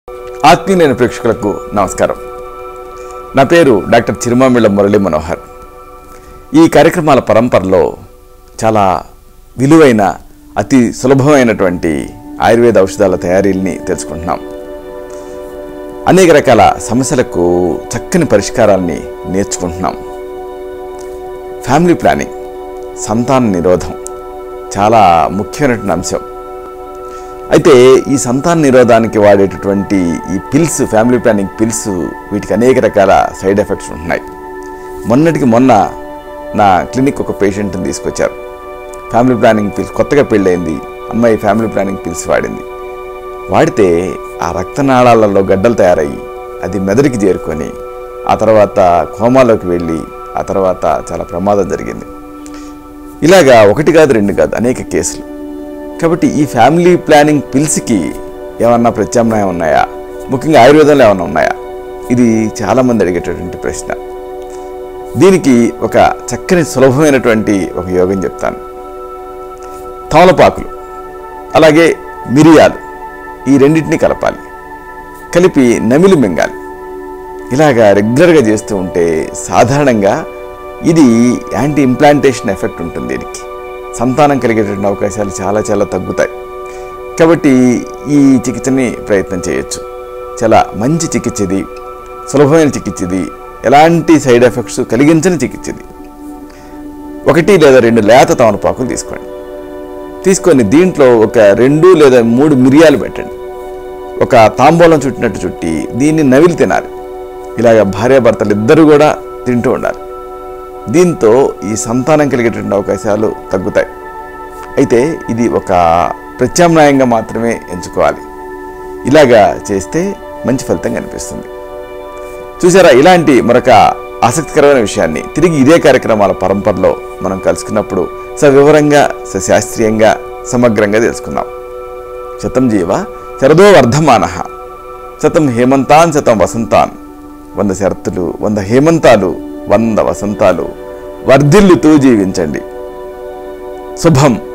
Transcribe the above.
ఆత్మీయులైన ప్రేక్షకులకు నమస్కారం నా పేరు డాక్టర్ చిరుమామిళ్ళ మురళీ మనోహర్ ఈ కార్యక్రమాల పరంపరలో చాలా విలువైన అతి సులభమైనటువంటి ఆయుర్వేద ఔషధాల తయారీల్ని తెలుసుకుంటున్నాం అనేక రకాల సమస్యలకు చక్కని పరిష్కారాల్ని నేర్చుకుంటున్నాం ఫ్యామిలీ ప్లానింగ్ సంతాన నిరోధం చాలా ముఖ్యమైనటువంటి అంశం అయితే ఈ సంతాన నిరోధానికి వాడేటటువంటి ఈ పిల్స్ ఫ్యామిలీ ప్లానింగ్ పిల్స్ వీటికి అనేక రకాల సైడ్ ఎఫెక్ట్స్ ఉంటున్నాయి మొన్నటికి మొన్న నా క్లినిక్ ఒక పేషెంట్ని తీసుకొచ్చారు ఫ్యామిలీ ప్లానింగ్ పిల్స్ కొత్తగా పెళ్ళయింది అమ్మాయి ఫ్యామిలీ ప్లానింగ్ పిల్స్ వాడింది వాడితే ఆ రక్తనాళాలలో గడ్డలు తయారయ్యి అది మెదడుకి చేరుకొని ఆ తర్వాత కోమాలోకి వెళ్ళి ఆ తర్వాత చాలా ప్రమాదం జరిగింది ఇలాగా ఒకటి కాదు రెండు కాదు అనేక కేసులు కాబట్టి ఈ ఫ్యామిలీ ప్లానింగ్ పిల్స్కి ఏమన్నా ప్రత్యామ్నాయం ఉన్నాయా ముఖ్యంగా ఆయుర్వేదంలో ఏమన్నా ఉన్నాయా ఇది చాలామంది అడిగేటటువంటి ప్రశ్న దీనికి ఒక చక్కని సులభమైనటువంటి ఒక యోగం చెప్తాను తమలపాకులు అలాగే మిరియాలు ఈ రెండింటిని కలపాలి కలిపి నమిలి మింగాలి ఇలాగా రెగ్యులర్గా చేస్తూ ఉంటే సాధారణంగా ఇది యాంటీ ఇంప్లాంటేషన్ ఎఫెక్ట్ ఉంటుంది దీనికి సంతానం కలిగేటువంటి అవకాశాలు చాలా చాలా తగ్గుతాయి కాబట్టి ఈ చికిత్సని ప్రయత్నం చేయొచ్చు చాలా మంచి చికిత్స ఇది సులభమైన చికిత్స ఇది ఎలాంటి సైడ్ ఎఫెక్ట్స్ కలిగించని చికిత్స ఇది ఒకటి లేదా రెండు లేత తమలపాకులు తీసుకోండి తీసుకొని దీంట్లో ఒక రెండు లేదా మూడు మిరియాలు పెట్టండి ఒక తాంబూలం చుట్టినట్టు చుట్టి దీన్ని నవిలి తినాలి ఇలాగ భార్యాభర్తలు ఇద్దరు కూడా తింటూ ఉండాలి దీంతో ఈ సంతానం కలిగేటువంటి అవకాశాలు తగ్గుతాయి అయితే ఇది ఒక ప్రత్యామ్నాయంగా మాత్రమే ఎంచుకోవాలి ఇలాగా చేస్తే మంచి ఫలితం కనిపిస్తుంది చూసారా ఇలాంటి మరొక ఆసక్తికరమైన విషయాన్ని తిరిగి ఇదే కార్యక్రమాల పరంపరలో మనం కలుసుకున్నప్పుడు సవివరంగా సశాస్త్రీయంగా సమగ్రంగా తెలుసుకుందాం శతం జీవ శరదో వర్ధమాన శతం హేమంతాన్ శతం వసంతాన్ వంద శరత్తులు వంద హేమంతాలు వంద వసంతాలు వర్ధిల్లుతూ జీవించండి శుభం